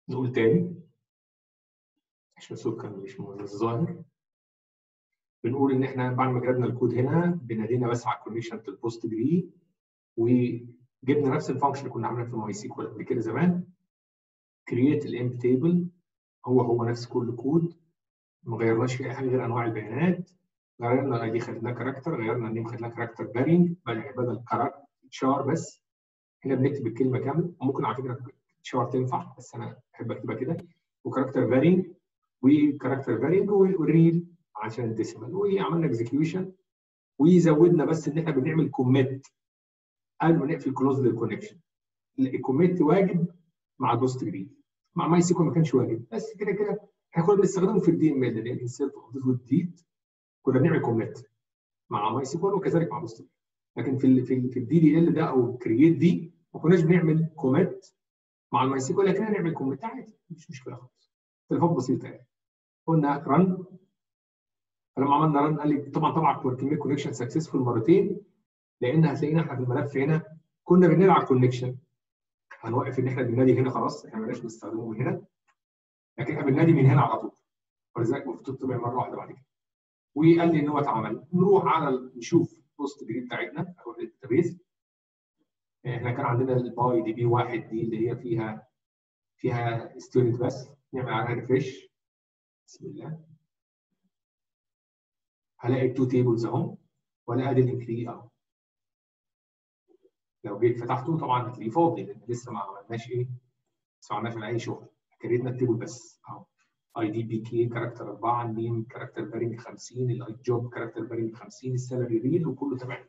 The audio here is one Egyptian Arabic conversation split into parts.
نقول تاني عشان الصوت كان مش مش ظاهر بنقول ان احنا بعد ما كتبنا الكود هنا بنادينا بس على الكونكشن البوست جري وجبنا نفس الفانكشن اللي كنا عاملينها في الماي سيكوال قبل كده زمان كرييت الامب تيبل هو هو نفس كل كود ما غيرناش فيه اي حاجه غير انواع البيانات غيرنا الاي دي خدناه كاركتر غيرنا النيم خدناه كاركتر بارينج بدل كاركتر شار بس هنا بنكتب الكلمه كامله ممكن على فكره شار تنفع بس انا بحب اكتبها كده وكاركتر بارينج وكاركتر بارينج والريل عشان الديسيمال وعملنا اكزكيوشن وزودنا بس ان احنا بنعمل كوميت قبل ما نقفل كلوز للكونكشن الكوميت واجب مع البوست جريد مع ماي سيكول ما كانش واجب بس كده كده احنا كنا بنستخدمه في الدي ام ال اللي هي الانسيرت ابديت والديت كنا بنعمل كوميت مع ماي سيكول وكذلك مع بوست لكن في ال في ال في الدي دي ال ده او الكرييت دي ما كناش بنعمل كوميت مع الماي سيكول لكن هنعمل كوميت عادي مش مشكله خالص تليفون بسيطه يعني قلنا رن فلما عملنا رن قال لي طبعا طبعا كميه كونكشن سكسسفول مرتين لان هتلاقينا احنا في الملف هنا كنا بننادي على الكونكشن هنوقف ان احنا بننادي هنا خلاص احنا بلاش نستخدمه من هنا لكن احنا بننادي من هنا على طول ولذلك المفروض تطبع مره واحده بعد كده وقال لي ان هو اتعمل نروح على نشوف البوست جريد بتاعتنا او الداتابيز احنا كان عندنا الباي دي بي واحد دي اللي هي فيها فيها ستودنت بس نعمل عليها ريفريش بسم الله هلاقي التو تيبلز اهو ولا ادي الانكري اهو لو جيت فتحته طبعا هتلاقيه فاضي لان لسه ما عملناش ايه لسه ما عملناش على اي شغل كريتنا التيبل بس اهو اي دي بي كي كاركتر 4 النيم كاركتر بارينج 50 الاي جوب كاركتر بارينج 50 السالري ريد وكله تمام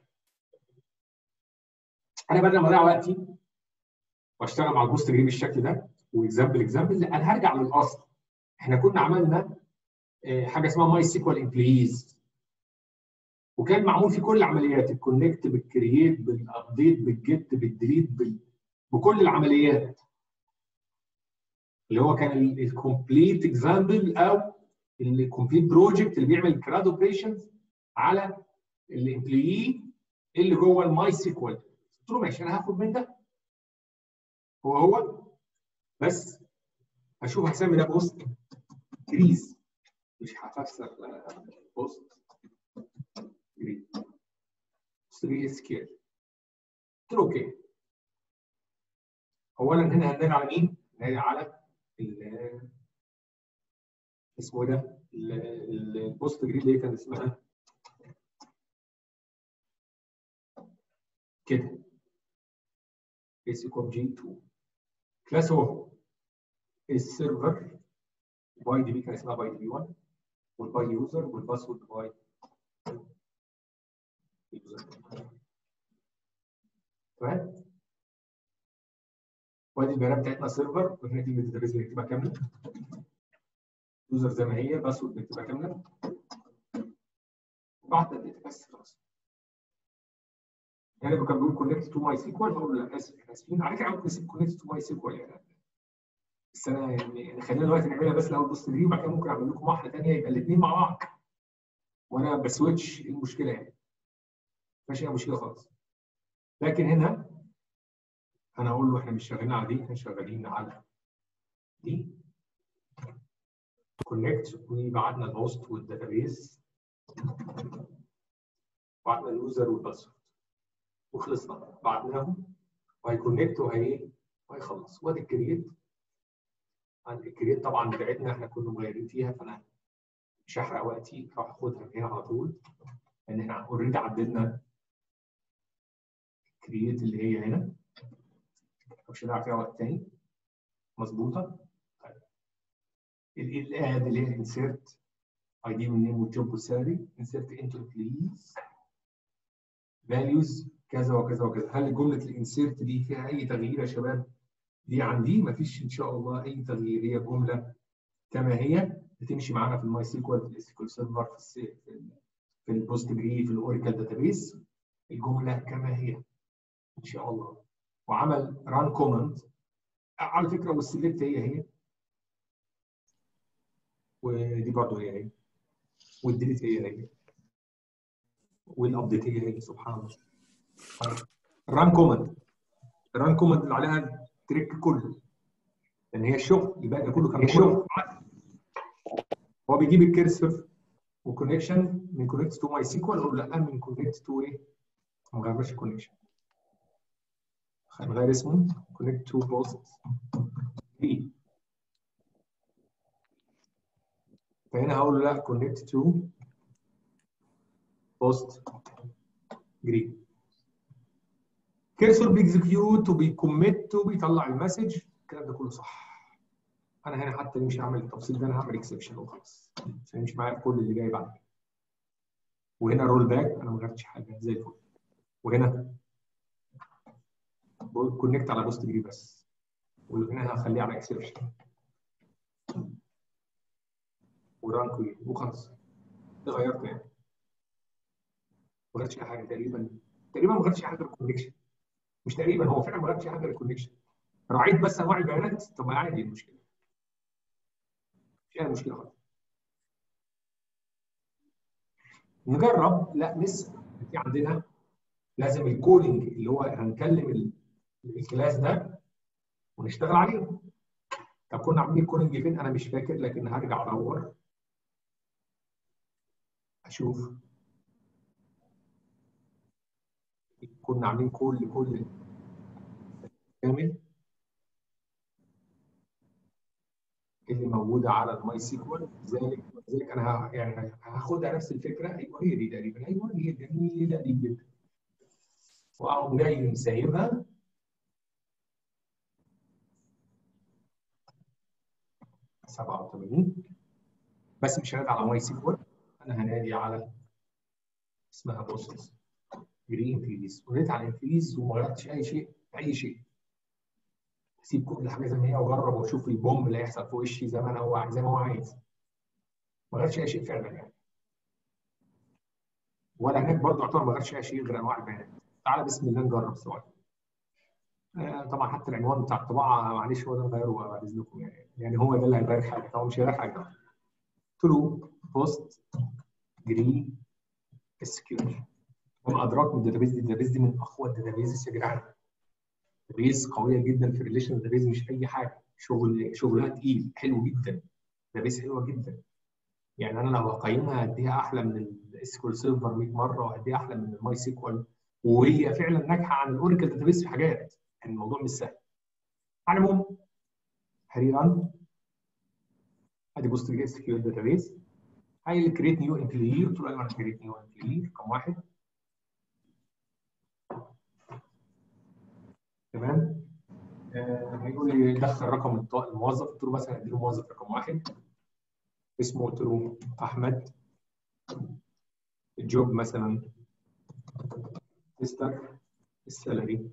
انا بدل ما اضيع وقتي واشتغل مع البوست جري بالشكل ده واكزامبل اكزامبل لا انا هرجع للاصل احنا كنا عملنا حاجه اسمها ماي سيكوال امبلويز وكان معمول في كل العمليات الكونكت بالكرييت بالابديت بالجيت بالديليت بال... بكل العمليات اللي هو كان الكومبليت اكزامبل او الكومبليت بروجكت اللي بيعمل كراد اوبريشنز على الامبلوي اللي جوه الماي سيكوال قلت له ماشي انا هاخد من ده هو هو بس هشوف هسمي ده بوست جريز مش هفسر بوست جريز بوست جريز سكيل قلت له اوكي اولا هنا هننادي على مين؟ هننادي على ال اسمه ده البوست جريد اللي كان اسمها كده بيسيكوم جي 2 كلاس هو السيرفر باي دي بي كان اسمها باي دي بي 1 والباي يوزر والباسورد باي يوزر تمام وادي البيانات بتاعتنا سيرفر وهنا كلمه الداتابيز بنكتبها كامله يوزر زي ما هي باسورد بنكتبها كامله وبعد الداتا بس خلاص يعني كان بيقول كونكت تو ماي سيكوال بقول له لا اسف احنا اسفين على فكره ممكن نسيب كونكت تو ماي سيكوال يعني بس انا يعني خلينا دلوقتي نعملها بس الاول بوست جري وبعد كده ممكن اعمل لكم واحده ثانيه يبقى الاثنين مع بعض وانا بسويتش ايه المشكله يعني مفيش اي مشكله خالص لكن هنا انا اقول له احنا مش شغالين على دي احنا شغالين على دي كونكت وبعتنا الهوست والداتابيز بعتنا اليوزر والباسورد وخلصنا بعتناهم وهيكونكت وهي وهيخلص وادي الكرييت عند الكرييت طبعا بتاعتنا احنا كنا مغيرين فيها فانا مش هحرق وقتي راح اخدها من هنا على طول لان احنا اوريدي عدلنا الكرييت اللي هي هنا مش هنلعب فيها وقت تاني مظبوطه طيب الاد اللي هي انسيرت اي دي والنيم والجوب والسالري انسيرت انتو بليز فاليوز كذا وكذا وكذا هل جمله الانسيرت دي فيها اي تغيير يا شباب دي عندي مفيش ان شاء الله اي تغيير هي جمله كما هي بتمشي معانا في الماي سيكوال في الاس سيرفر في السي في البوست جري في الاوراكل داتابيس الجمله كما هي ان شاء الله وعمل ران كوماند على فكره والسلكت هي هي ودي برضه هي هي والديليت هي هي والابديت هي هي سبحان الله الران كوماند الران كوماند اللي عليها التريك كله لان هي الشغل يبقى ده كله كان شغل هو بيجيب الكيرسر وكونكشن من كونكت تو ماي سيكوال ولا لا من كونكت تو ايه؟ ما غيرناش الكونكشن هنغير اسمه كونكت تو بوست بي فهنا هقول له لا كونكت تو بوست جري كيرسور بيكزكيوت وبيكوميت وبيطلع المسج الكلام ده كله صح انا هنا حتى مش هعمل التفصيل ده انا هعمل اكسبشن وخلاص عشان يمشي معايا كل اللي جاي بعد وهنا رول باك انا ما غيرتش حاجه زي الفل وهنا بقول كونكت على بوست جري بس وهنا هخليه على اكسبشن وران كويل وخلاص ده غيرته يعني ما غيرتش اي حاجه تقريبا تقريبا ما غيرتش حاجه غير الكونكشن مش تقريبا هو فعلا ما غيرتش حاجه غير الكونكشن راعيت بس انواع البيانات طب ما عادي المشكله مش اي مشكله خالص نجرب لا لسه في عندنا لازم الكولينج اللي هو هنكلم الكلاس ده ونشتغل عليه طب كنا عاملين الكولينج فين انا مش فاكر لكن هرجع ادور اشوف كنا عاملين كل كل كامل اللي موجوده على الماي سيكوال لذلك لذلك انا يعني هاخدها نفس الفكره ايوه هي دي تقريبا ايوه هي جميله دي جدا واقوم جاي مسيبها سبعة وثمانين بس مش هنادي على ماي سيكوال انا هنادي على اسمها بوست جري انكريز وناديت على انكريز وما غيرتش اي شيء اي شيء اسيب كل حاجه زي ما هي واجرب واشوف البوم اللي هيحصل في وشي زي ما انا هو زي ما هو عايز ما غيرش اي شيء فعلا يعني ولا هناك برضه يعتبر ما غيرش اي شيء غير انواع البيانات تعالى بسم الله نجرب سوا آه طبعا حتى العنوان بتاع الطباعه معلش هو ده نغيره بعد اذنكم يعني يعني هو ده اللي هيغير حاجه هو مش هيغير حاجه قلت له بوست جري اس كيو وما ادراك من الداتابيز دي الداتابيز دي من اقوى الداتابيز يا جدعان داتابيز قويه جدا في الريليشن داتابيز مش اي حاجه شغل شغلها تقيل حلو جدا داتابيز حلوه جدا يعني انا لو هقيمها اديها احلى من السكول سيرفر 100 مره واديها احلى من الماي سيكوال وهي فعلا ناجحه عن الاوراكل داتابيز في حاجات يعني الموضوع مش سهل على العموم هري ران ادي بوست جي اس كيو داتابيز هاي كريت نيو امبلوي قلت له ايوه انا كريت نيو امبلوي رقم واحد تمام آه هيقول لي دخل رقم الموظف قلت له مثلا اديله موظف رقم واحد اسمه قلت له احمد الجوب مثلا تستر السالري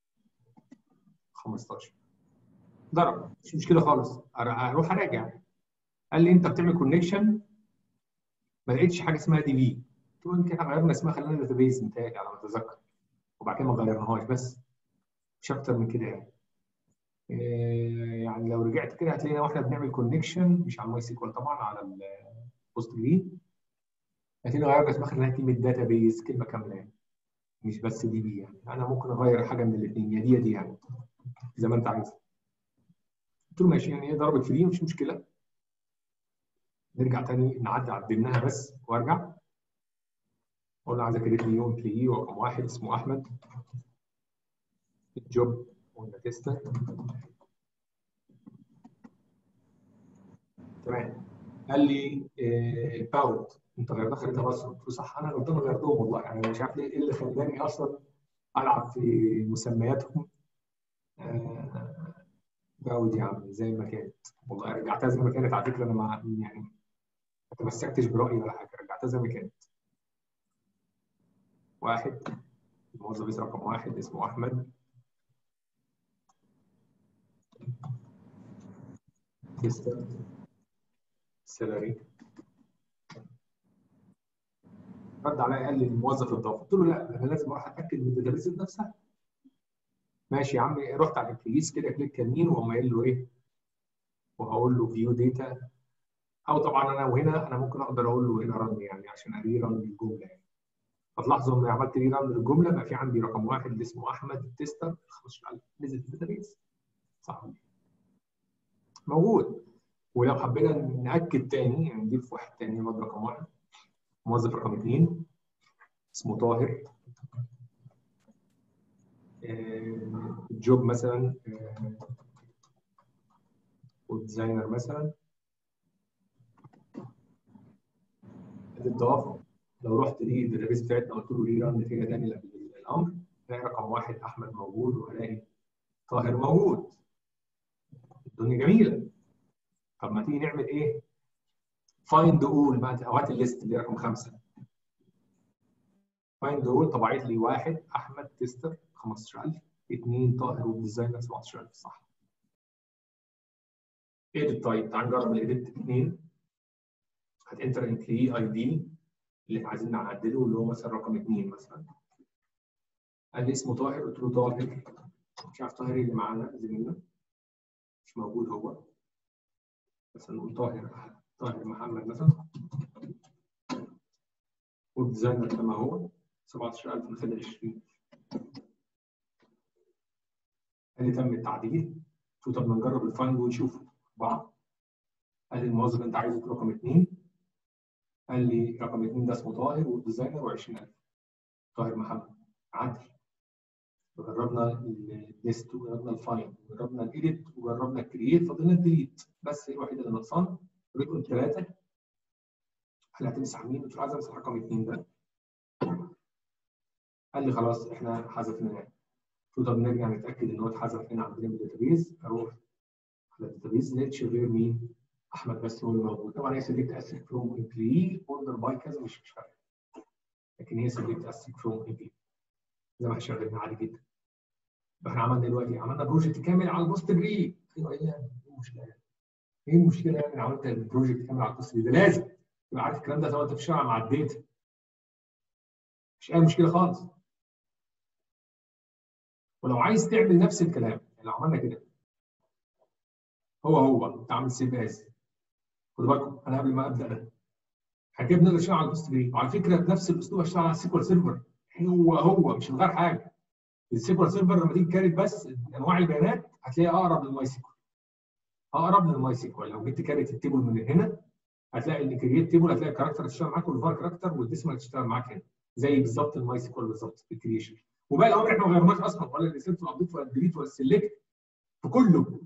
15 ضرب مش مشكله خالص اروح اراجع قال لي انت بتعمل كونكشن ما لقيتش حاجه اسمها دي بي قلت له يمكن احنا غيرنا اسمها خلينا داتابيز متهيألي على ما اتذكر وبعد كده ما غيرناهاش بس مش اكتر من كده يعني إيه يعني لو رجعت كده هتلاقينا واحنا بنعمل كونكشن مش على الماي سيكوال طبعا على البوست جري هتلاقينا غيرنا اسمها خليناها كلمه داتابيز كلمه كامله يعني مش بس دي بي يعني انا ممكن اغير حاجه من الاثنين يا دي يا دي يعني زي ما انت عايز قلت له ماشي يعني هي ضربت في دي مش مشكله نرجع تاني نعدي عدلناها بس وارجع اقول له عايز اكريت نيو امبلوي رقم واحد اسمه احمد الجوب قلنا تيستر تمام قال لي باورد انت غيرتها خليتها بس قلت له صح انا غلطان غيرتهم والله يعني مش عارف ايه اللي خلاني اصلا العب في مسمياتهم باورد يا عم زي ما كانت والله رجعتها زي ما كانت على فكره انا مع يعني ما تمسكتش برايي ولا حاجه رجعتها زي ما كانت واحد الموظف رقم واحد اسمه احمد تستر سالري رد عليا قال لي الموظف الضافي قلت له لا انا لازم اروح اتاكد من الداتابيز نفسها ماشي يا عم رحت على الانكريز كده كليك يمين وقام قايل له ايه وهقول له فيو داتا او طبعا انا وهنا انا ممكن اقدر اقول له هنا رن يعني عشان اري رن الجمله يعني فتلاحظوا ان عملت ري رن للجمله بقى في عندي رقم واحد اللي اسمه احمد التستر 15000 نزل في الداتابيز صح موجود ولو حبينا ناكد تاني يعني نضيف واحد تاني برضه رقم واحد موظف رقم اثنين اسمه طاهر آه، جوب مثلا ويب ديزاينر مثلا هتضاف لو رحت ليه الداتابيس بتاعتنا قلت له ليه رن فيها تاني الامر هلاقي رقم واحد احمد موجود وهلاقي طاهر موجود الدنيا جميله طب ما تيجي نعمل ايه؟ فايند اول او هات الليست اللي رقم خمسه فايند اول طبعت لي واحد احمد تيستر 15000 اثنين طاهر ويب ديزاينر 17000 صح ايديت طيب تعال نجرب الايديت اثنين هتنتر امبلوي اي دي اللي عايزين نعدله اللي هو مثلا رقم اثنين مثلا قال لي اسمه طاهر قلت له طاهر مش عارف طاهر اللي معانا زميلنا مش موجود هو مثلا نقول طاهر طاهر محمد مثلا ويب ديزاينر كما هو 17000 نخلي 20 قال لي تم التعديل قلت له طب ما نجرب الفايند ونشوف بعض قال لي الموظف انت عايزه رقم اثنين قال لي رقم اثنين ده اسمه طاهر ويب ديزاينر و20000 طاهر محمد عدل وجربنا الليست وجربنا الفاين وجربنا الايديت وجربنا الكرييت فضلنا الديليت بس هي الوحيده اللي ناقصانا رقم ثلاثه هل هتمسح مين؟ قلت له عايز امسح رقم اثنين ده قال لي خلاص احنا حذفناه قلت له طب نرجع نتاكد ان هو اتحذف هنا عندنا في الداتابيز اروح على الداتابيز لقيتش غير مين؟ احمد بس هو اللي موجود طبعا هي سيلكت اسك فروم امبلوي اوردر باي كذا مش مش فارقه لكن هي سيلكت اسك فروم امبلوي زي ما احنا شغالين عادي جدا فاحنا عملنا دلوقتي عملنا بروجكت كامل على البوست جري ايوه ايه المشكله ايه المشكله يعني عملت البروجكت كامل على البوست جري ده لازم تبقى عارف الكلام ده سواء انت في الشارع مع الداتا مش اي مشكله خالص ولو عايز تعمل نفس الكلام يعني لو عملنا كده هو هو انت عامل سيف از خدوا بالكم انا قبل ما ابدا ده احنا كده بنقدر نشتغل على البوست جري وعلى فكره بنفس الاسلوب اشتغل على السيكوال سيرفر هو هو مش من غير حاجه السيكوال سيرفر لما تيجي كارت بس انواع البيانات هتلاقيها اقرب للماي سيكوال اقرب للماي سيكوال لو جبت كارت التيبل من هنا هتلاقي ان كرييت تيبل هتلاقي الكاركتر هتشتغل معاك والفار كاركتر والديسمال هتشتغل معاك هنا زي بالظبط الماي سيكوال بالظبط في الكريشن وباقي الامر احنا ما غيرناش اصلا ولا الريسيت ولا الابديت ولا الديليت ولا السلكت في كله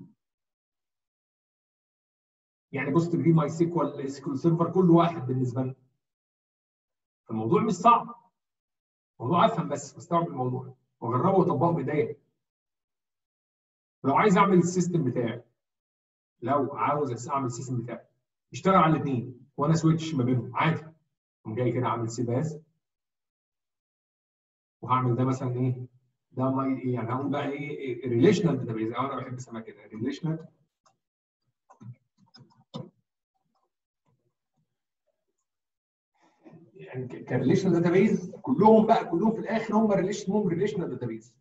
يعني بوست جري ماي سيكوال سيكوال سيرفر كل واحد بالنسبه لنا فالموضوع مش صعب الموضوع افهم بس استوعب الموضوع واجربه واطبقه بايديا لو عايز اعمل السيستم بتاعي لو عاوز اعمل السيستم بتاعي اشتغل على الاثنين وانا سويتش ما بينهم عادي قوم جاي كده اعمل سيباز وهعمل ده مثلا ايه ده ما يعني هقول بقى ايه ريليشنال داتابيز او انا بحب اسميها كده ريليشنال يعني كريليشنال داتابيز كلهم بقى كلهم في الاخر هم ريليشن اسمهم ريليشنال داتابيز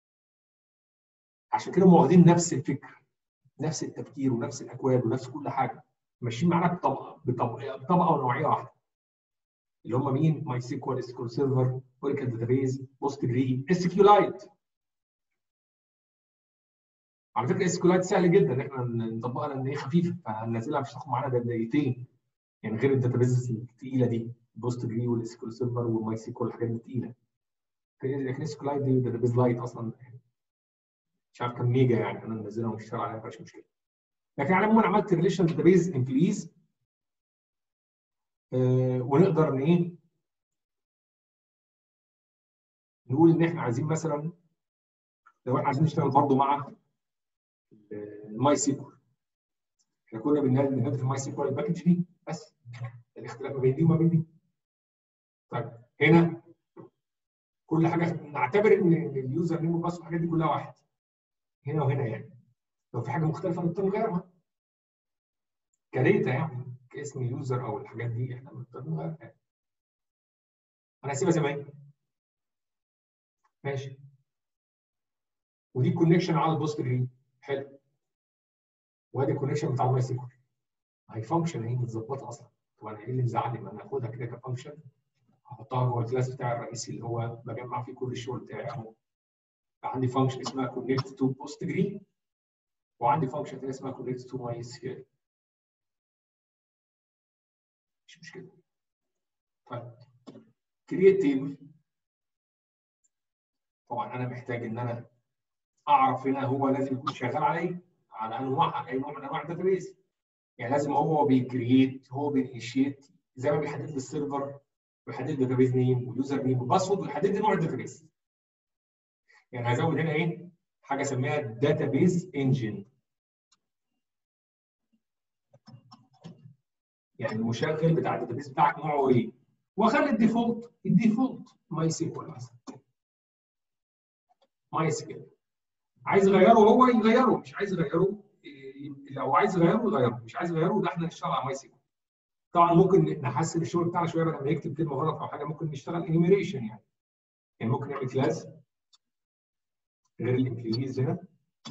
عشان كده هم واخدين نفس الفكر نفس التفكير ونفس الاكواد ونفس كل حاجه ماشيين معانا بطبقه بطبقه بطبقه ونوعيه واحده اللي هم مين؟ ماي سيكوال سكول سيرفر اوريكل داتابيز بوست جري اس كيو لايت على فكره اس كيو لايت سهل جدا ان احنا نطبقها لان هي خفيفه فهننزلها مش هتاخد معانا دقيقتين يعني غير الداتابيز الثقيله دي بوست جري والسكول سيرفر والماي سيكوال الحاجات دي تقيله لكن اس كيو لايت دي داتابيز لايت اصلا مش عارف كم ميجا يعني انا منزلها ومشتغل عليها مفيش مشكله لكن على العموم عملت ريليشن داتابيز امبليز آه ونقدر ان ايه نقول ان احنا عايزين مثلا لو احنا عايزين نشتغل برضه مع الماي سيكوال احنا كنا بنهدف الماي سيكوال الباكج دي بس الاختلاف ما بين دي وما بين دي طيب هنا كل حاجه نعتبر ان اليوزر نيم والباسورد الحاجات دي كلها واحد هنا وهنا يعني لو في حاجه مختلفه نضطر نغيرها كديتا يعني كاسم يوزر او الحاجات دي احنا بنضطر نغيرها انا هسيبها زي ما هي ماشي ودي كونكشن على البوست جري حلو وادي الكونكشن بتاع الماي سيكوال هي فانكشن اهي متظبطه اصلا طب انا ايه اللي مزعلني ما انا هاخدها كده كفانكشن احطها جوه الكلاس بتاعي الرئيسي اللي هو بجمع فيه كل الشغل بتاعي اهو عندي فانكشن اسمها كونكت تو بوست جري وعندي فانكشن ثانيه اسمها كونكت تو ماي اس كيو مش مشكله طيب كرييت تيبل طبعا انا محتاج ان انا اعرف هنا هو لازم يكون شغال على ايه؟ على انواع اي نوع من انواع الداتابيز يعني لازم هو بيكرييت هو بينيشيت زي ما بيحدد لي السيرفر بيحدد لي الداتابيز نيم واليوزر نيم والباسورد ويحدد لي نوع الداتابيز يعني هزود هنا ايه؟ حاجه اسميها داتابيز انجن يعني المشغل بتاع الداتابيز بتاعك نوعه ايه؟ واخلي الديفولت الديفولت ماي سيكوال مثلا ماي سيكوال عايز يغيره هو يغيره مش عايز يغيره لو عايز يغيره يغيره مش عايز يغيره ده احنا نشتغل على ماي سيكوال طبعا ممكن نحسن الشغل بتاعنا شويه بدل ما يكتب كلمه غلط او حاجه ممكن نشتغل انيميريشن يعني يعني ممكن نعمل كلاس غير الامبلويز هنا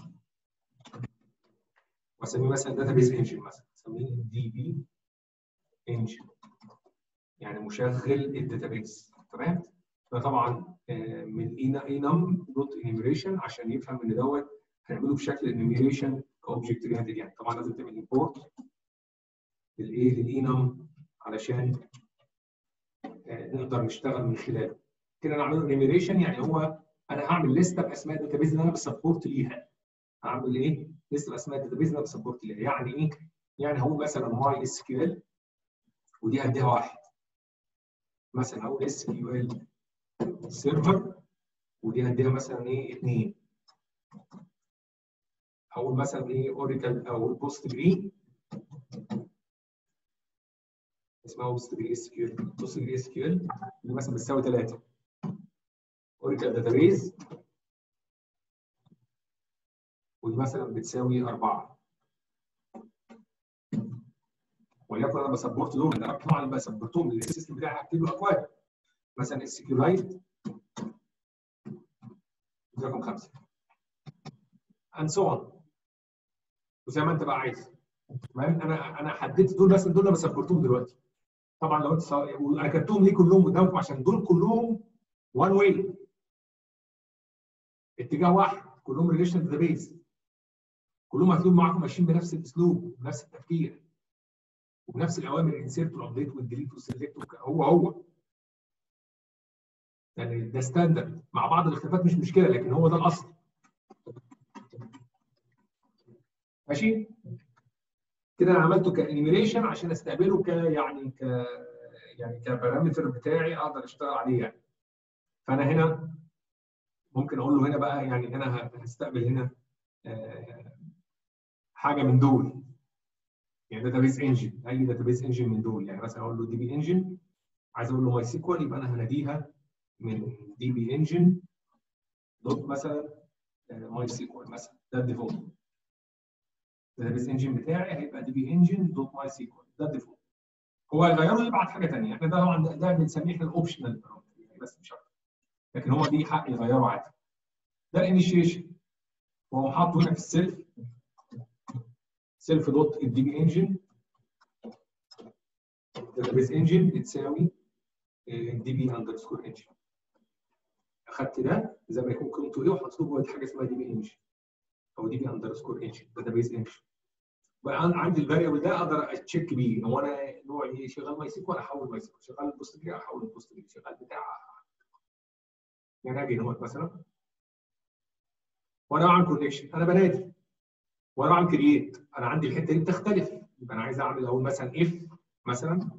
واسميه مثلا داتابيز انجن مثلا اسميه دي بي انجن يعني مشغل الداتابيز تمام ده طبعا من انم دوت انيميريشن عشان يفهم ان دوت هنعمله بشكل انيميريشن كاوبجكت ريليتد يعني طبعا لازم تعمل امبورت للايه للانم علشان نقدر نشتغل من خلاله كده نعمله انيميريشن يعني هو انا هعمل لسته باسماء الداتابيز اللي انا بسبورت ليها هعمل ايه؟ لسته باسماء الداتابيز اللي انا بسبورت ليها يعني ايه؟ يعني هقول مثلا ماي اس كيو ال ودي هديها واحد مثلا هقول اس كيو ال سيرفر ودي هديها مثلا ايه اثنين هقول مثلا ايه اوريكل او بوست جري اسمها بوست جري اس كيو ال بوست جري اس كيو ال اللي مثلا بتساوي ثلاثه اوريكل داتابيز ودي مثلا بتساوي اربعه وليكن انا بسبورت دول انا طبعا بسبورتهم السيستم بتاعي هكتب له اكواد مثلا اس كيو لايت رقم خمسه and so on وزي ما انت بقى عايز تمام انا انا حددت دول بس دول انا بسبورتهم دلوقتي طبعا لو انت سا... انا كتبتهم ليه كلهم قدامكم عشان دول كلهم وان واي اتجاه واحد كلهم ريليشن داتابيز كلهم هتلاقيهم معاكم ماشيين بنفس الاسلوب بنفس التفكير وبنفس الاوامر الانسيرت والابديت والديليت والسلكت هو هو يعني ده ستاندرد مع بعض الاختلافات مش مشكله لكن هو ده الاصل ماشي كده انا عملته كانيميريشن عشان استقبله ك يعني ك يعني كبارامتر بتاعي اقدر اشتغل عليه يعني فانا هنا ممكن اقول له هنا بقى يعني انا هستقبل هنا حاجه من دول يعني داتابيز انجن اي داتابيز انجن من دول يعني مثلا اقول له دي بي انجن عايز اقول له ماي سيكوال يبقى انا هناديها من دي بي انجن دوت مثلا ماي سيكوال مثلا ده الديفولت الداتابيز انجن بتاعي هيبقى دي بي انجن دوت ماي سيكوال ده الديفولت هو هيغيره يبعت حاجه ثانيه احنا ده طبعا ده, ده بنسميه احنا الاوبشنال يعني بس مش اكتر لكن هو دي حق يغيره عادي ده الانيشيشن وهو حاطه هنا في السيلف سيلف دوت الدي بي انجن داتابيز انجن بتساوي الدي بي اندرسكور انجن اخدت ده زي ما يكون قيمته ايه وحطيته جوه حاجه اسمها دي بي انجن او دي بي اندرسكور انجن داتابيز انجن بقى انا عندي الفاريبل ده اقدر اتشيك بيه هو انا نوعي ايه شغال ماي سيكوال احول ماي سيكوال شغال بوست جري احول بوست جري شغال بتاع يعني اجي هنا مثلا وانا بعمل كونكشن انا بنادي وانا بعمل كرييت انا عندي الحته دي بتختلف يبقى انا عايز اعمل اقول مثلا اف مثلا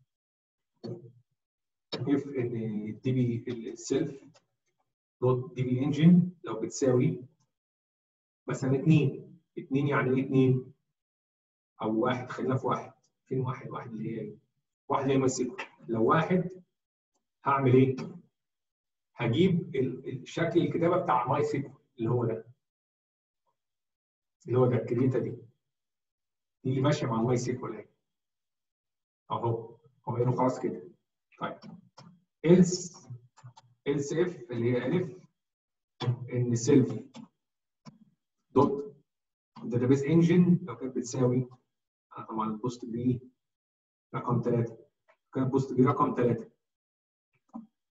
اف ان الدي بي السيلف دوت دي بي انجن لو بتساوي مثلا 2 2 يعني ايه 2 او واحد خلينا في واحد فين واحد واحد اللي هي ايه؟ واحد اللي هي مايسيكوال لو واحد هعمل ايه؟ هجيب الشكل الكتابه بتاع ماي سيكوال اللي هو ده اللي هو ده الكريتا دي دي اللي ماشيه مع الماي سيكوال اهي اهو هو قالوا خلاص كده طيب else else if اللي هي الف ان سيلف دوت داتابيس انجن لو كانت بتساوي طبعا البوست بي رقم 3 كان بوست بي رقم 3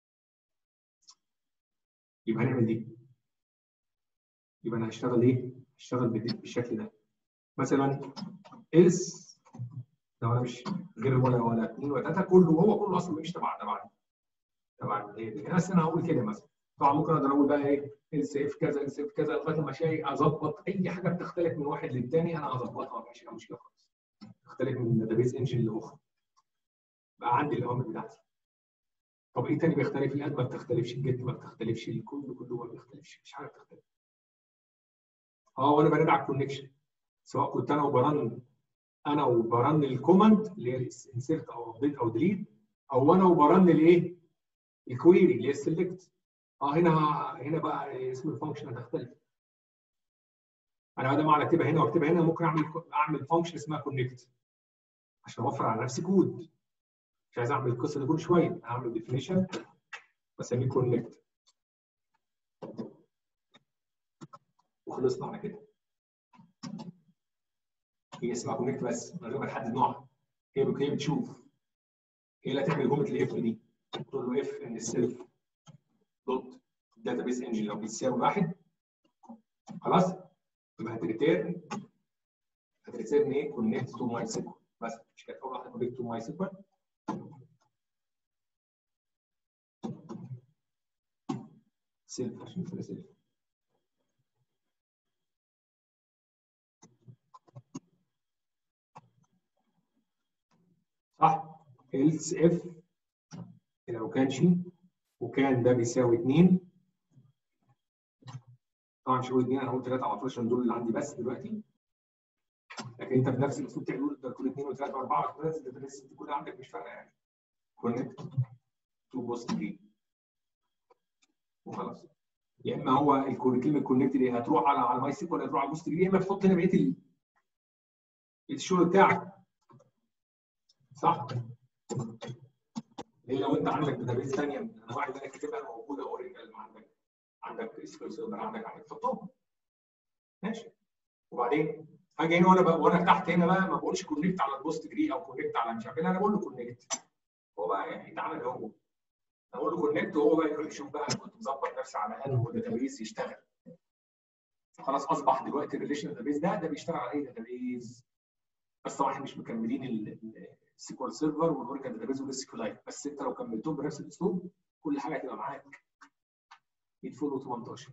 يبقى هنعمل دي يبقى انا هشتغل ايه؟ اشتغل بالشكل ده مثلا else لو انا مش غير ولا ولا اثنين ولا ثلاثه كله هو كله اصلا مش تبع تبع تبع بس انا هقول كده مثلا طبعا ممكن اقدر اقول بقى ايه else if كذا else if كذا لغايه ما شيء اظبط اي حاجه بتختلف من واحد للثاني انا هظبطها مش مشكله خالص تختلف من داتابيز انجن لاخرى بقى عندي الاوامر بتاعتي طب ايه تاني بيختلف الاد ما بتختلفش الجيت ما بتختلفش الكل كله ما بيختلفش مش حاجه بتختلف اه وانا بنادي على الكونكشن سواء كنت انا وبرن انا وبرن الكوماند اللي هي انسيرت او ابديت او ديليت او انا وبرن الايه الكويري اللي هي السلكت اه هنا هنا بقى اسم الفانكشن هتختلف انا بدل ما اكتبها هنا واكتبها هنا ممكن اعمل اعمل فانكشن اسمها كونكت عشان اوفر على نفسي كود مش عايز اعمل القصه دي كل شويه هعمل ديفينيشن بسميه كونكت وخلصنا على كده هي اسمها كونكت بس من غير ما نحدد نوعها هي هي بتشوف هي اللي هتعمل جمله الاف دي تقول له اف ان السيلف دوت داتابيس انجن لو بيساوي واحد خلاص يبقى هتريتيرن هتريتيرن ايه كونكت تو ماي سيكوال بس مش كانت اول واحده كونكت تو ماي سيكوال سيلف عشان كده سيلف صح else if لو كانش وكان ده بيساوي 2 طبعا مش هقول 2 انا هقول 3 على طول عشان دول اللي عندي بس دلوقتي لكن انت بنفس الاسلوب تعمل ده كل 2 و3 و4 بس ده بس كل عندك مش فارقه يعني كونكت تو بوست دي وخلاص يا اما هو كلمه كونكت دي هتروح على على ماي سيكوال هتروح على البوست دي يا اما تحط هنا بقيه الشغل بتاعك صح؟ ليه لو انت عندك داتابيز ثانيه من الانواع اللي انا كاتبها موجوده اوريجينال عندك عندك اسكيول سيرفر عندك عندك حطهم ماشي وبعدين هاجي هنا وانا بقى وانا تحت هنا بقى ما بقولش كونكت على البوست جري او كونكت على مش عارف انا بقول له كونكت هو بقى يعني يتعامل هو اقول له كونكت وهو بقى يروح يشوف بقى كنت مظبط نفسي على انه داتابيز يشتغل خلاص اصبح دلوقتي الريليشن داتابيز ده ده بيشتغل على اي داتابيز بس طبعا احنا مش مكملين السيكوال سيرفر والاوريكل داتابيز والسيكولايت بس انت لو كملتهم بنفس الاسلوب كل حاجه هتبقى معاك 100 فول و18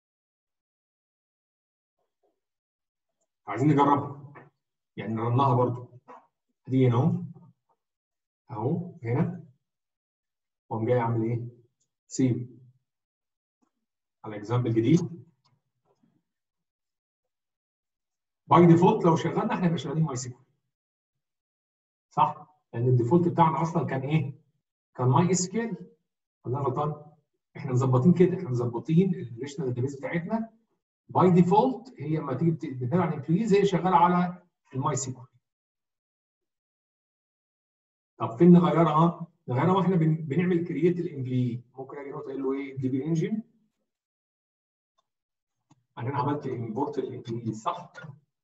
عايزين نجربها يعني نرنها برضو دي هنا اهو اهو هنا واقوم جاي اعمل ايه؟ سيف على اكزامبل جديد باي ديفولت لو شغلنا احنا يبقى شغالين ماي سيكوال صح؟ لان الديفولت بتاعنا اصلا كان ايه؟ كان ماي اس كيل ولا انا غلطان؟ احنا مظبطين كده احنا مظبطين الريليشنال داتابيز بتاعتنا باي ديفولت هي لما تيجي بتتكلم عن الامبلويز هي شغاله على الماي سيكوال طب فين نغيرها؟ نغيرها واحنا بنعمل كرييت الامبلوي ممكن اجي اقول له ايه دي بي انجن انا عملت امبورت الامبلوي صح؟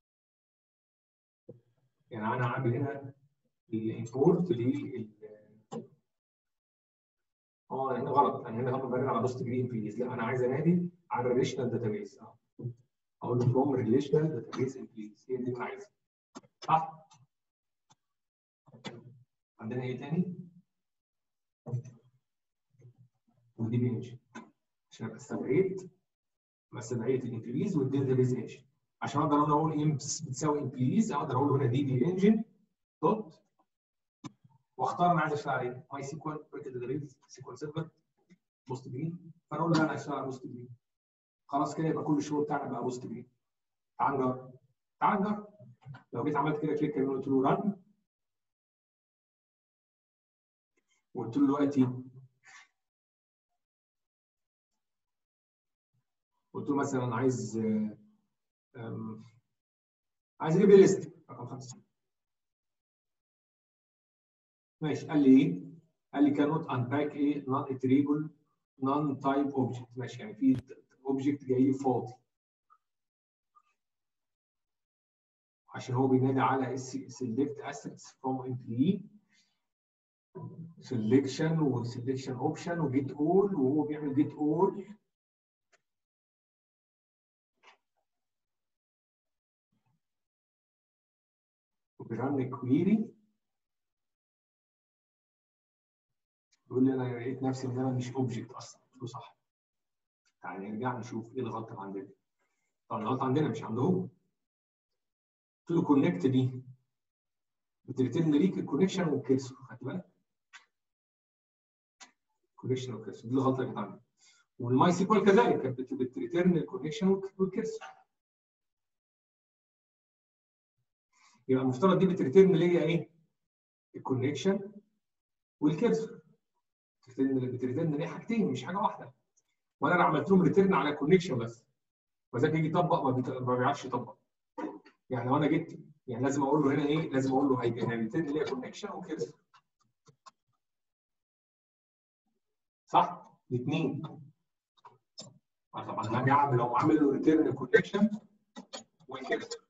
يعني انا عامل هنا الامبورت لل اه هنا غلط انا هنا غلط برجع على بوست جرين بليز لا انا عايز انادي على الريليشنال داتابيز اقول له فروم ريليشنال داتابيز بليز هي دي اللي انا عايزها صح؟ عندنا ايه تاني؟ ودي بي انجن عشان ابقى استدعيت ابقى استدعيت الامبليز والداتابيز انجن عشان اقدر انا اقول امبس بتساوي امبليز اقدر اقول هنا دي بي انجن دوت واختار انا عايز اشتغل عليه ماي سيكوال اوراكل داتابيز سيكوال سيرفر بوست جرين فانا اقول له انا هشتغل على بوست جرين خلاص كده يبقى كل الشغل بتاعنا بقى بوست جرين تعال نجرب تعال نجرب لو جيت عملت كده كليك قلت له رن وقلت له دلوقتي قلت له مثلا عايز عايز اجيب لي ليست رقم خمسه ماشي قال لي ايه؟ قال لي cannot unpack ايه non iterable non type object ماشي يعني في اوبجكت جاي فاضي عشان هو بينادي على select assets from employee selection و selection option و get all وهو بيعمل get all رن كويري يقول لي انا لقيت نفسي ان انا مش اوبجكت اصلا قلت له صح تعالى نرجع نشوف ايه الغلطه اللي عندنا طبعا الغلطه عندنا مش عنده هو قلت له كونكت دي بتريتيرن ليك الكونكشن والكيرسور خدت بالك كونكشن والكيرسور دي الغلطه اللي كانت عندي والماي سيكوال كذلك كانت بتريتيرن الكونكشن والكيرسور يبقى المفترض دي بتريتيرن ليا ايه؟ الكونكشن والكيرسور بتريتيرن بتريتيرن ليا حاجتين مش حاجه واحده وانا انا عملت لهم ريتيرن على كونكشن بس وذاك يجي يطبق ما, بيت... ما بيعرفش يطبق يعني لو انا جيت يعني لازم اقول له هنا ايه؟ لازم اقول له هيجي ريتيرن ليا كونكشن وكيرسور صح؟ الاثنين طبعا انا هعمل لو عامل له ريتيرن كونكشن وكيرسور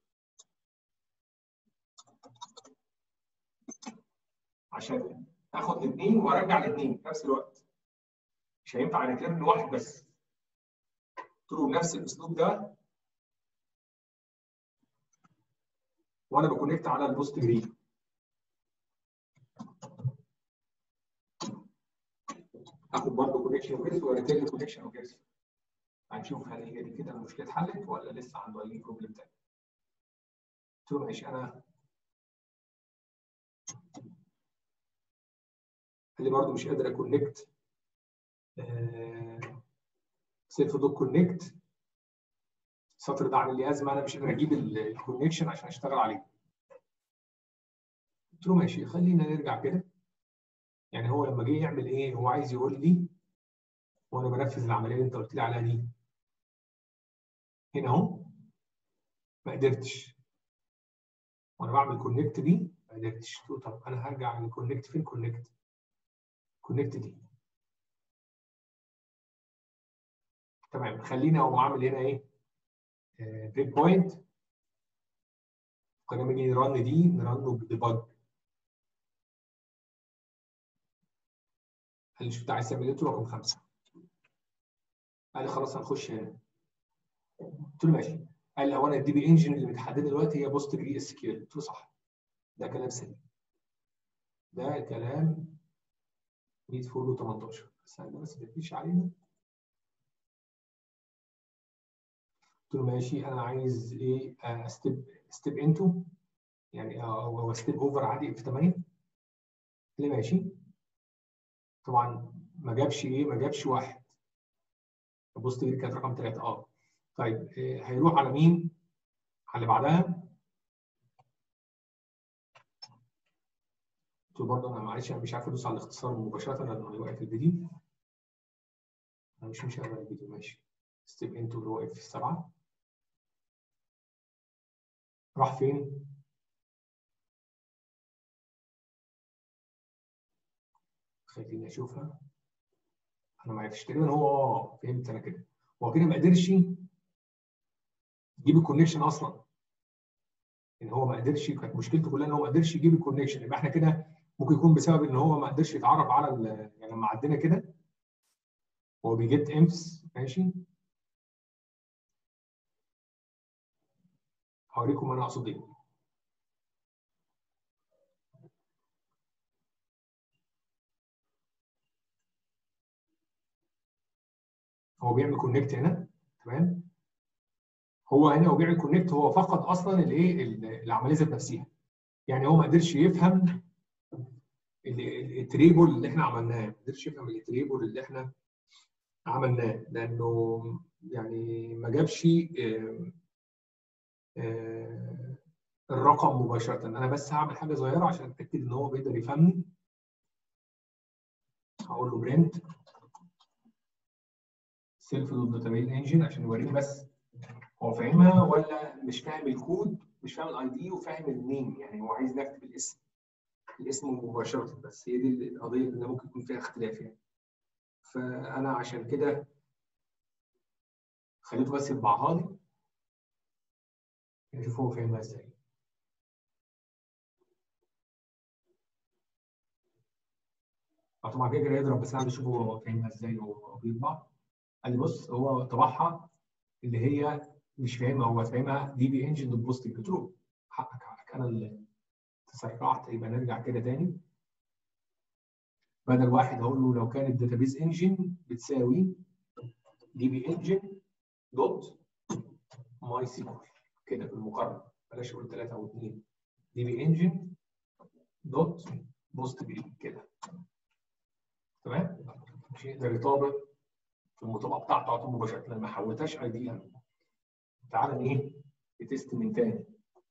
عشان اخد الاثنين وارجع الاثنين في نفس الوقت مش هينفع ريتيرن واحد بس قلت له بنفس الاسلوب ده وانا بكونكت على البوست جرين اخد برضه كونكشن وكيرس وريتيرن كونكشن وكيرس هنشوف هل هي دي كده المشكله اتحلت ولا لسه عنده اي بروبلم تاني قلت له ماشي انا قال لي برضه مش قادر اكونكت سيلف دوت كونكت السطر ده عامل لي ازمه انا مش قادر اجيب الكونكشن عشان اشتغل عليه قلت له ماشي خلينا نرجع كده يعني هو لما جه يعمل ايه هو عايز يقول لي وانا بنفذ العمليه اللي انت قلت لي عليها دي هنا اهو ما قدرتش وانا بعمل كونكت دي ما قدرتش قلت له طب انا هرجع لكونكت فين كونكت كونكت دي تمام خليني اقوم عامل هنا ايه بريك بوينت لما نيجي نرن دي نرنه بديباج قال لي شوف انت عايز تعمل ايه؟ قلت له رقم خمسه قال لي خلاص هنخش هنا قلت له ماشي قال لي هو انا الدي بي انجن اللي متحدده دلوقتي هي بوست جري اس كيو قلت له صح ده كلام سليم ده كلام 100 فولو 18 بس ده بس ما تجيش علينا قلت له ماشي انا عايز ايه ستيب ستيب انتو يعني او ستيب اوفر عادي في 8 قال لي ماشي طبعا ما جابش ايه ما جابش واحد البوست دي كانت رقم ثلاثه اه طيب إيه هيروح على مين؟ على اللي بعدها قلت له برضه انا معلش انا مش عارف ادوس على الاختصار مباشره لانه واقف الفيديو انا مش مشغل الفيديو ماشي ستيب انتو اللي هو واقف في السبعه راح فين؟ خليني اشوفها انا ما عرفتش تقريبا هو اه فهمت انا كده هو كده ما قدرش يجيب الكونكشن اصلا ان هو ما قدرش كانت مشكلته كلها ان هو ما قدرش يجيب الكونكشن يبقى احنا كده ممكن يكون بسبب ان هو ما قدرش يتعرف على يعني لما عدينا كده هو بيجيت امس ماشي هوريكم انا اقصد ايه هو بيعمل كونكت هنا تمام هو هنا هو بيعمل كونكت هو فقد اصلا الايه العمليه ذات نفسها يعني هو ما قدرش يفهم التريبل اللي احنا عملناه ما قدرش يفهم التريبل اللي احنا عملناه لانه يعني ما جابش الرقم مباشره انا بس هعمل حاجه صغيره عشان اتاكد ان هو بيقدر يفهمني هقول له برنت سيلف دوت داتابيز انجن عشان يوريني بس هو فاهمها ولا مش فاهم الكود مش فاهم الاي دي وفاهم النيم يعني هو عايز نكتب الاسم الاسم مباشره بس هي دي القضيه اللي ممكن يكون فيها اختلاف يعني فانا عشان كده خليته بس يطبعها لي نشوف هو فاهمها ازاي طبعا كده يضرب بس انا بشوف هو فاهمها ازاي وهو بيطبع قال لي بص هو طبعها اللي هي مش فاهمها هو فاهمها دي بي انجن دوت بوست قلت له حقك حقك انا اللي تسرعت يبقى نرجع كده تاني بدل واحد هقول له لو كانت داتابيز انجن بتساوي دي بي انجن دوت ماي سيكوال كده في المقارنه بلاش اقول 3 او 2 دي بي انجن دوت بوست جرين كده تمام مش يقدر يطابق في المطابقه بتاعته على طول مباشره لما ما حولتهاش اي دي تعالى ايه نتست من تاني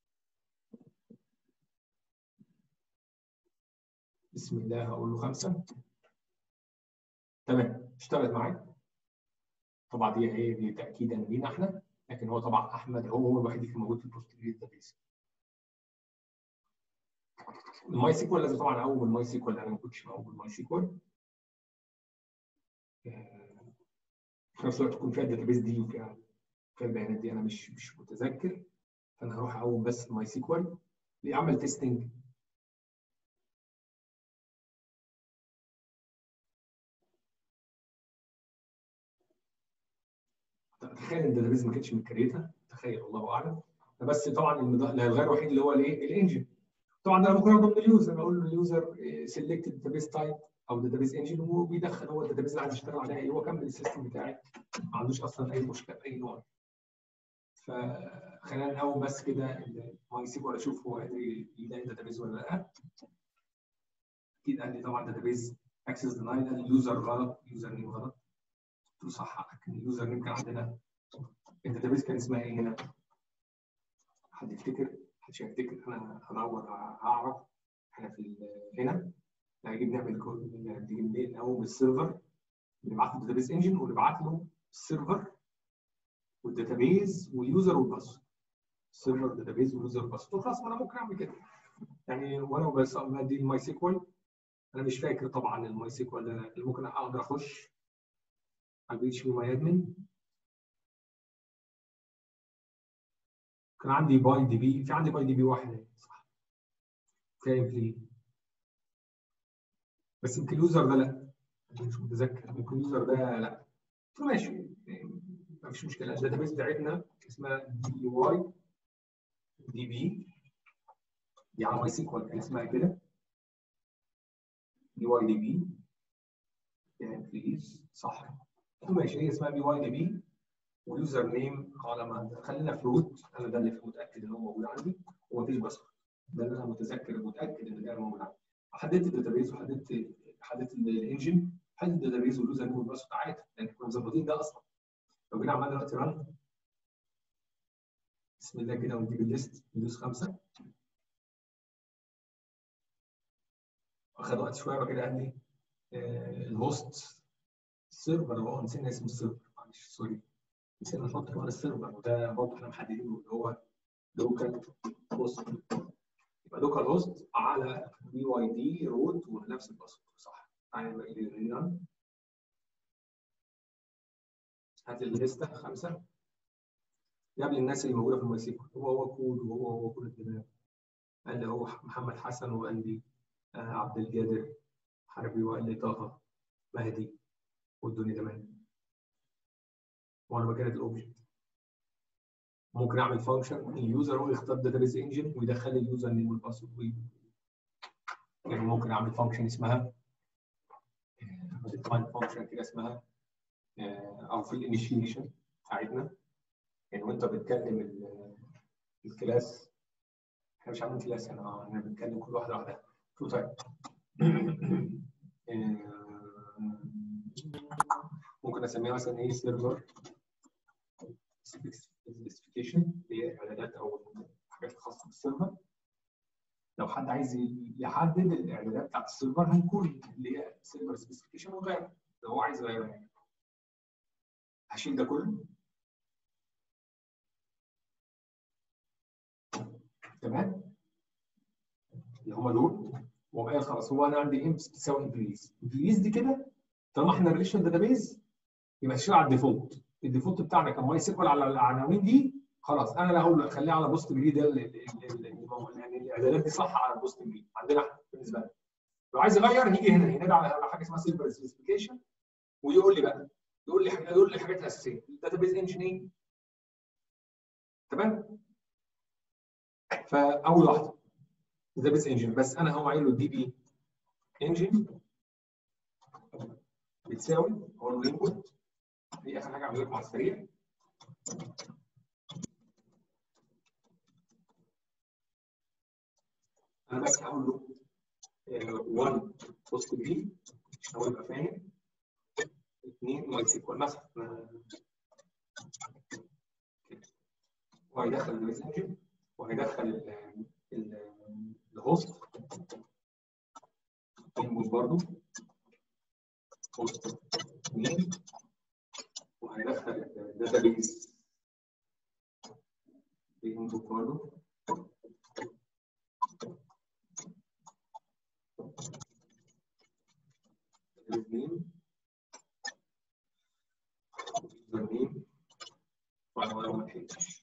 بسم الله هقول له خمسه تمام اشتغلت معايا طبعا دي هي دي تاكيدا لينا احنا لكن هو طبعا احمد هو هو الوحيد اللي كان موجود في البوست داتابيس الماي سيكوال لازم طبعا اول ماي سيكوال انا ما كنتش موجود ماي سيكوال في نفس الوقت تكون فيها الداتابيس دي وفيها فيها البيانات دي انا مش مش متذكر فانا هروح اقوم بس الماي سيكوال لعمل تيستنج تخيل ان الداتابيز ما كانتش متكريتها تخيل الله اعلم بس طبعا الغير الوحيد اللي هو الايه الانجن طبعا ده ممكن اخده من اليوزر اقول له اليوزر سيلكت داتابيز تايب او داتابيز انجن وبيدخل هو الداتابيز اللي عايز يشتغل عليها ايه هو كمل السيستم بتاعي ما عندوش اصلا اي مشكله باي نوع فخلينا نقوم بس كده الماي سيكوال اشوف هو قادر يلاقي داتابيز ولا لا اكيد قال لي طبعا داتابيز اكسس دينايد اليوزر غلط يوزر نيم غلط قلت له صح حقك اليوزر نيم كان عندنا الداتابيز كان اسمها ايه هنا؟ حد يفتكر؟ محدش هيفتكر انا هدور هعرف احنا في هنا هنجيب نعمل نجيب منين نقوم السيرفر نبعت له الداتابيز انجن ونبعت له السيرفر والداتابيز واليوزر والباسورد السيرفر داتابيز واليوزر والباسورد خلاص ما انا ممكن اعمل كده يعني وانا بس دي الماي سيكوال انا مش فاكر طبعا الماي سيكوال ده اللي ممكن اقدر اخش على البي اتش بي ماي ادمن كان عندي باي دي بي في عندي باي دي بي واحد صح فاهم ليه بس يمكن اليوزر ده لا مش متذكر ممكن اليوزر ده لا قلت له ماشي ما فيش مشكله الداتابيس بتاعتنا اسمها دي واي دي بي دي على ماي سيكوال كان اسمها كده دي واي دي بي يعني بليز صح قلت له ماشي هي اسمها بي واي دي بي ويوزر نيم على ما خلينا فلوت انا ده اللي متاكد ان هو موجود عندي ومفيش باسورد ده اللي انا متذكر متاكد ان ده موجود عندي حددت الداتابيز وحددت حددت الانجن حددت الداتابيز واليوزر نيم والباسورد عادي لان كنا مظبطين ده اصلا لو جينا عملنا دلوقتي رن بسم الله كده ونجيب الليست ندوس خمسه اخذ وقت شويه كده قال لي آه الهوست السيرفر هو نسينا اسم السيرفر معلش سوري نسينا نحط كمان السيرفر وده برضه احنا محددينه اللي هو لوكال هوست يبقى لوكال هوست على بي واي دي روت ونفس الباسورد صح تعالى نبقى ريران هات الليسته خمسه جاب لي الناس اللي موجوده في الماي سيكول هو هو كود وهو هو كل الدماغ قال لي هو محمد حسن وقال لي آه عبد القادر حربي وقال لي طه مهدي والدنيا تمام وانا بكرت الاوبجكت ممكن اعمل فانكشن اليوزر هو يختار داتابيز انجن ويدخل لي اليوزر نيم والباسورد يعني ممكن اعمل فانكشن اسمها ديفاين فانكشن كده اسمها او في الانيشيشن بتاعتنا يعني وانت بتكلم الكلاس احنا مش عاملين كلاس انا احنا بنتكلم كل واحده لوحدها تو تايب ممكن اسميها مثلا ايه سيرفر سبيسيفيكيشن اللي هي الاعدادات او الحاجات الخاصه بالسيرفر لو حد عايز يحدد الاعدادات بتاعت السيرفر هيكون اللي هي سيرفر سبيسيفيكيشن وغيرها لو هو عايز يغيرها يعني هشيل ده كله تمام اللي هم دول وبقى خلاص هو انا عندي امبس بتساوي امبليز امبليز دي كده طالما احنا ريليشن داتابيز يبقى تشيل على الديفولت الديفولت بتاعنا كان ماي سيكوال على العناوين دي خلاص انا لا هقول خليها على بوست جري ده يعني الاعدادات دي صح على البوست جري عندنا احنا بالنسبه لنا لو عايز يغير نيجي هنا ينادي على حاجه اسمها سيرفر سبيسيفيكيشن ويقول لي بقى يقول لي يقول لي الحاجات الاساسيه الداتابيز انجن ايه تمام فاول واحده داتابيس انجن بس انا هو قايل له دي بي انجن بتساوي اقول له انبوت دي اخر حاجه اعمل لكم على السريع انا بس هقول له 1 بوست بي عشان هو يبقى فاهم اثنين ماي سيكوال مثلا وهيدخل البيز انجن وهيدخل الهوست انبوت برضه هوست اثنين وهيدخل الداتابيز بانبوت برضه الاثنين الاثنين وانا ولا ما لحقتش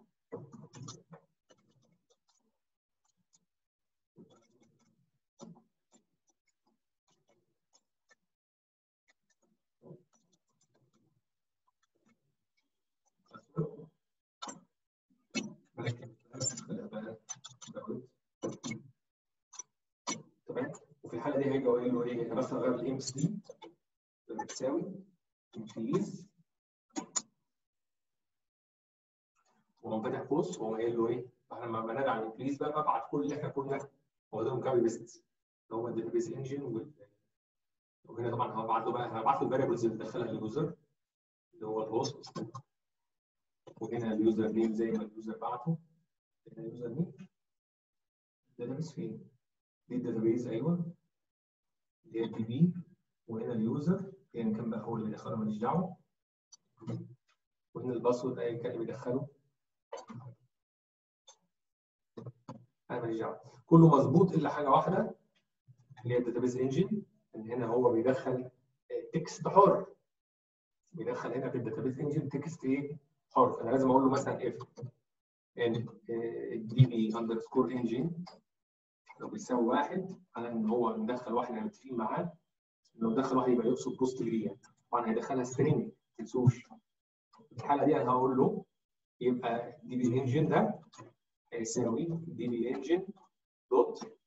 تمام وفي الحاله دي هيجي اقول له ايه انا بس هغير الام سي بتساوي انكريز وهو فاتح قوس وهو قايل له ايه فاحنا لما بنادي على الانكريز بقى ببعت كل اللي احنا كنا واخدينهم كابي بيست اللي هو الداتابيز انجن وال وهنا طبعا هبعت له بقى هبعت له الفاريبلز اللي دخلها اليوزر اللي هو الهوست وهنا اليوزر نيم زي ما اليوزر بعته هنا اليوزر نيم الداتابيز فين؟ دي الداتابيز ايوه دي الدي بي وهنا اليوزر يعني كان بقى هو اللي بيدخله ماليش دعوه وهنا الباسورد ايا كان اللي بيدخله انا ماليش دعوه كله مظبوط الا حاجه واحده اللي هي الداتابيز انجن ان هنا هو بيدخل تكست حر بيدخل هنا في الداتابيز انجن تكست ايه حر انا لازم اقول له مثلا اف دي بي اندرسكور انجن لو بيساوي واحد على ان هو مدخل واحد احنا متفقين معاه لو دخل واحد يبقى يقصد بوست جري طبعا هيدخلها سترينج ما تنسوش في الحاله دي انا هقول له يبقى دي بي انجن ده هيساوي دي بي انجن دوت